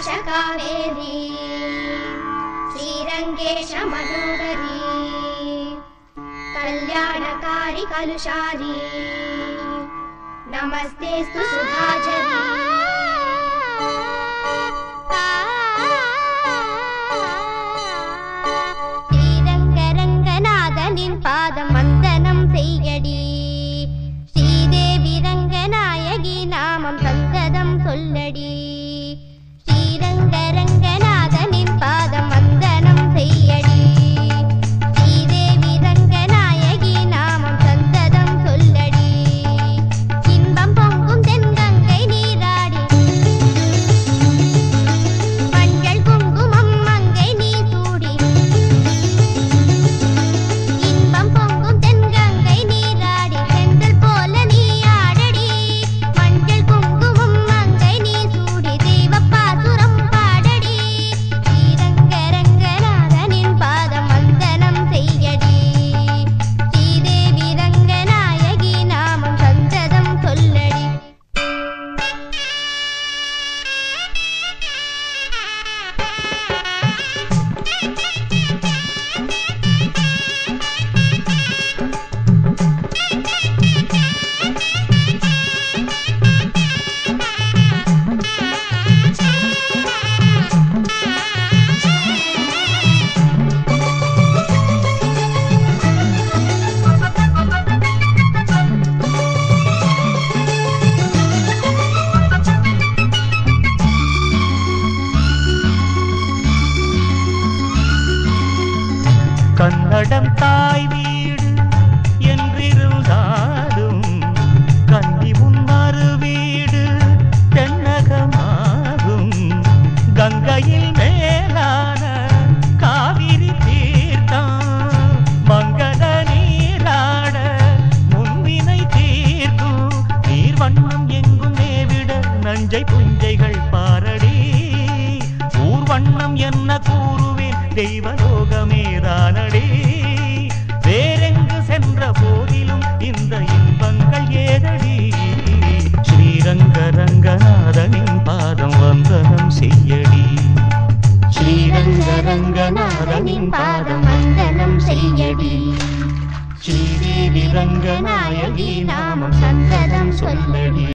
कावेरी श्रीरङ्गेश मनोहरी कल्याणकारि कलुषारी नमस्तेऽस्तु ஸ்ரீரங்கரங்கநாதனின் பாதம் வந்தனம் செய்யடி ஸ்ரீதேவி ரங்கநாயகி நாமம் சந்ததம் சொல்லடி ஸ்ரீரங்கரங்கநாதனின் பாதம் வந்தனம் செய்யடி ஸ்ரீதேவி ரங்கநாயகி நாமம் சந்ததம் சொல்லடி இன்பம் பொங்கும் தென்கங்கை நீராடி மஞ்சள் குங்குமம் மங்கை நீ சூடி இன்பம் பொங்கும் தென்கங்கை நீராடி செந்தல் போல நீ ஆடடி மஞ்சள் குங்குமம் மங்கை நீ சூடி தெய்வப்பாசுரம் பாடடி ஸ்ரீரங்கரங்கநாதனின் பாதம் வந்தனம் செய்யடி ஸ்ரீதேவி ரங்கநாயகி நாமம் சந்ததம் சொல்லடி கன்னடம் தாய் வீடு என்றிருந்தாலும் கன்னி முன்மறு வீடு தென்னகமாகும் கங்கையில் மேலான காவிரி தீர்த்தம் மங்கள நீராட முன்வினை தீர்க்கும் நீர் வண்ணம் எங்கும் மேவிட நஞ்சை புஞ்சைகள் பாரடி ஊர் வண்ணம் என்ன கூறுவேன் தெய்வலோகமே தானடி வேறெங்கு சென்ற போதிலும் இந்த இன்பங்கள் ஏதடி ஸ்ரீரங்க ரங்கநாதனின் பாதம் வந்தனம் செய்யடி ஸ்ரீரங்க ரங்கநாதனின் பாதம் வந்தனம் செய்யடி ஸ்ரீதேவி ரங்கநாத